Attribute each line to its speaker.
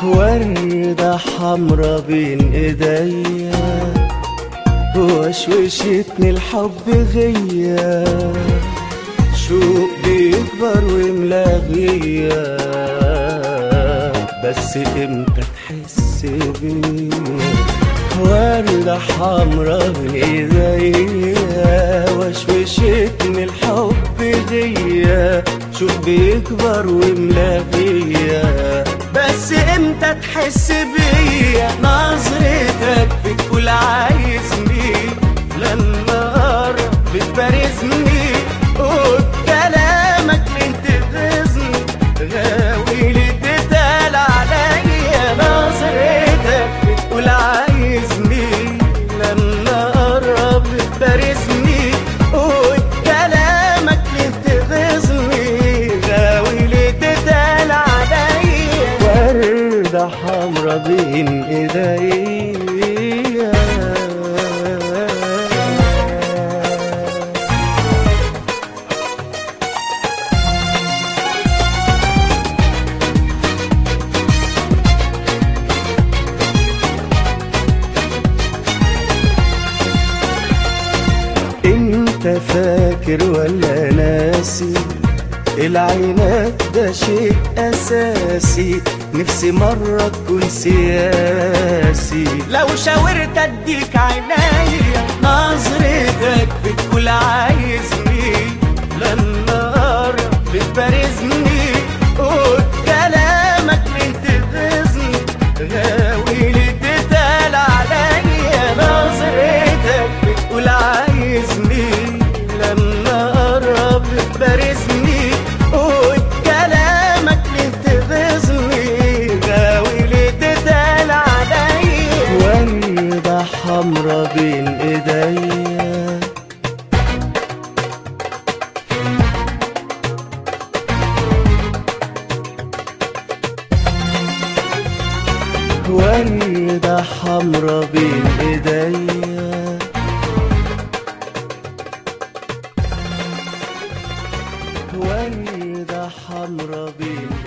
Speaker 1: وردة حمرا بين ايديا وشوشتني الحب غيا شوق بيكبر ويملا غيا بس امتى تحس بيا وردة حمرا بين ايديا وشوشتني الحب غيا شوق بيكبر ويملا غيا بس امتى تحس بيا نظرتك بتقول عايزني لما اقرب بتبارزني وبكلامك بتغيظني غاوي لي تتقال عليا نظرتك بتقول عايزني لما اقرب بتبارزني وبكلامك بتغيظني غاوي لي تتقال عليا وردة حمرا بين ايديا انت فاكر ولا ناسي العينات ده شيء اساسي نفسي مرة تكون سياسي لو شاورت اديك عينيا نظرتك بتقول عايزني لما اقرب بتبارزني وكلامك بتغيظني غاوي لي تتقال عليا نظرتك بتقول عايزني لما اقرب بتبارزني وكلامك بتغيظني غاوي لي تتقال عليا وردة حمرا بين ايديا وردة حمرا بين ايديا وردة حمرا بين